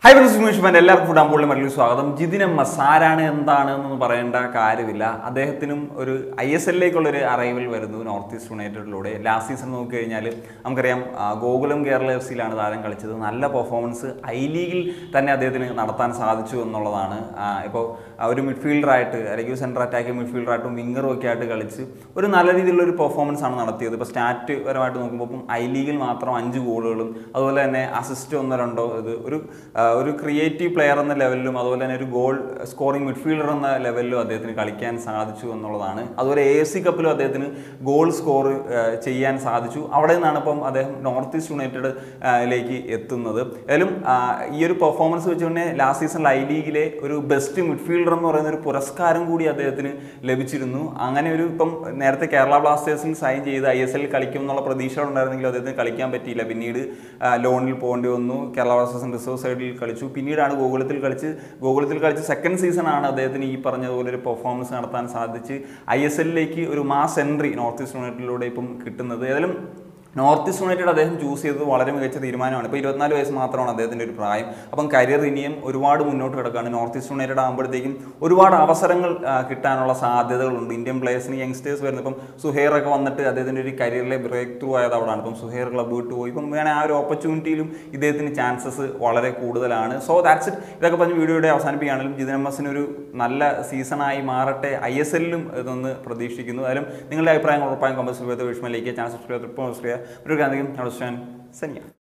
hi friends Sumesh എല്ലാവർക്കും food അമ്പോളിൽ മറ്റൊരു സ്വാഗതം ജിതിൻ എം എസ് ആരാണ് എന്താണ് എന്നൊന്നും പറയേണ്ട കാര്യമില്ല അദ്ദേഹത്തിനും ഒരു ഐ എസ് എല്ലിലേക്കുള്ള ഒരു അറൈവൽ വരുന്നു നോർത്ത് ഈസ്റ്റ് യുണൈറ്റഡിലൂടെ ലാസ്റ്റ് സീസൺ നോക്കി കഴിഞ്ഞാൽ നമുക്കറിയാം ആ, ഗോകുലം കേരള എഫ് സിയിലാണ് താരം കളിച്ചത് നല്ല പെർഫോമൻസ് ഐ ലീഗിൽ തന്നെ അദ്ദേഹത്തിന് നടത്താൻ സാധിച്ചു എന്നുള്ളതാണ് ഇപ്പോൾ ഒരു മിഡ്ഫീൽഡറായിട്ട് അല്ലെങ്കിൽ സെൻട്രൽ അറ്റാക്കിംഗ് മിഡ്ഫീൽഡറായിട്ടും വിങ്ങറും ഒക്കെ ആയിട്ട് കളിച്ച് ഒരു നല്ല രീതിയിലുള്ള ഒരു പെർഫോമൻസ് ആണ് നടത്തിയത് ഇപ്പോൾ സ്റ്റാറ്റ് പരമായിട്ട് നോക്കുമ്പോൾ ഇപ്പം ഐ ലീഗിൽ മാത്രം അഞ്ച് ഗോളുകളും അതുപോലെ തന്നെ അസിസ്റ്റ് ഒന്നോ രണ്ടോ ഇത് ഒരു ആ, ഒരു ക്രിയേറ്റീവ് പ്ലെയർ എന്ന ലെവലിലും അതുപോലെ തന്നെ ഒരു ഗോൾ സ്കോറിംഗ് മിഡ്ഫീൽഡർ എന്ന ലെവലിലും അദ്ദേഹത്തിന് കളിക്കാൻ സാധിച്ചു എന്നുള്ളതാണ് അതുപോലെ എ സി കപ്പിലും അദ്ദേഹത്തിന് ഗോൾ സ്കോർ ചെയ്യാൻ സാധിച്ചു അവിടെ നിന്നാണ് ഇപ്പം അദ്ദേഹം നോർത്ത് ഈസ്റ്റ് യുണൈറ്റഡ് ലേക്ക് എത്തുന്നത് ഏതായാലും ആ, ഈ ഒരു പെർഫോമൻസ് വെച്ച് തന്നെ ലാസ്റ്റ് സീസണിൽ ഐ ലീഗിലെ ഒരു ബെസ്റ്റ് മിഡ്ഫീൽഡർ എന്ന് പറയുന്ന ഒരു പുരസ്കാരം കൂടി അദ്ദേഹത്തിന് ലഭിച്ചിരുന്നു അങ്ങനെ ഒരു ഇപ്പം നേരത്തെ കേരള ബ്ലാസ്റ്റേഴ്സിൽ സൈൻ ചെയ്ത് ഐ എസ് എൽ കളിക്കും എന്നുള്ള പ്രതീക്ഷകൾ ഉണ്ടായിരുന്നെങ്കിലും അദ്ദേഹത്തിന് കളിക്കാൻ പറ്റിയില്ല പിന്നീട് ആ, ലോണിൽ പോകേണ്ടി വന്നു കേരള ബ്ലാസ്റ്റേഴ്സിന് റിസർവ് സൈഡിൽ കളിച്ചു പിന്നീടാണ് ഗോകുലത്തിൽ കളിച്ച് ഗോകുലത്തിൽ കളിച്ച് സെക്കൻഡ് സീസണാണ് അദ്ദേഹത്തിന് ഈ പറഞ്ഞതുപോലെ ഒരു പെർഫോമൻസ് നടത്താൻ സാധിച്ച് ഐ എസ് എല്ലിലേക്ക് ഒരു മാസ് എൻട്രി നോർത്ത് ഈസ്റ്റ് യുണൈറ്റഡിലൂടെ ഇപ്പം കിട്ടുന്നത് ഏതായാലും നോർത്ത് ഈസ്റ്റ് യുണൈറ്റഡ് അദ്ദേഹം ചൂസ് ചെയ്തത് വളരെ മികച്ച തീരുമാനമാണ് ഇപ്പോൾ ഇരുപത്തിനാല് വയസ്സ് മാത്രമാണ് അദ്ദേഹത്തിൻ്റെ ഒരു പ്രായം അപ്പം കരിയർ ഇനിയും ഒരുപാട് മുന്നോട്ട് കിടക്കുകയാണ് നോർത്ത് ഈസ്റ്റ് യുണൈറ്റഡ് ആകുമ്പോഴത്തേക്കും ഒരുപാട് അവസരങ്ങൾ ആ, കിട്ടാനുള്ള സാധ്യതകളുണ്ട് ഇന്ത്യൻ പ്ലേയേഴ്സിന് യങ്സ്റ്റേഴ്സ് വരുന്നത് ഇപ്പം സുഹേറൊക്കെ വന്നിട്ട് അദ്ദേഹത്തിൻ്റെ ഒരു കരിയറിലെ ബ്രേക്ക് ത്രൂ ആയത് അവിടെയാണ് ഇപ്പം സുഹേർ ക്ലബ്ബ് വിട്ട് പോയി ഇപ്പം വേണേൽ ആ ഒരു ഓപ്പർച്യൂണിറ്റിയിലും ഇദ്ദേഹത്തിന് ചാൻസസ് വളരെ കൂടുതലാണ് സോ ദാറ്റ്സ് ഇറ്റ് ഇതൊക്കെ പറഞ്ഞ് വീഡിയോയുടെ അവസാനിപ്പിക്കുകയാണെങ്കിലും ജിതൻ എം എസിന് ഒരു നല്ല സീസണായി മാറട്ടെ ഐ എസ് എല്ലിലും ഇതൊന്ന് പ്രതീക്ഷിക്കുന്നു ഏതായാലും നിങ്ങളുടെ അഭിപ്രായങ്ങൾ ഉറപ്പായും കമ്പസ് വിഷമയിലേക്ക് ചാനൽ സബ്സ്ക്രൈബ് സബ്സ്ക്രൈബ് ഒരു ഗാന്ധിക്കും സനിയ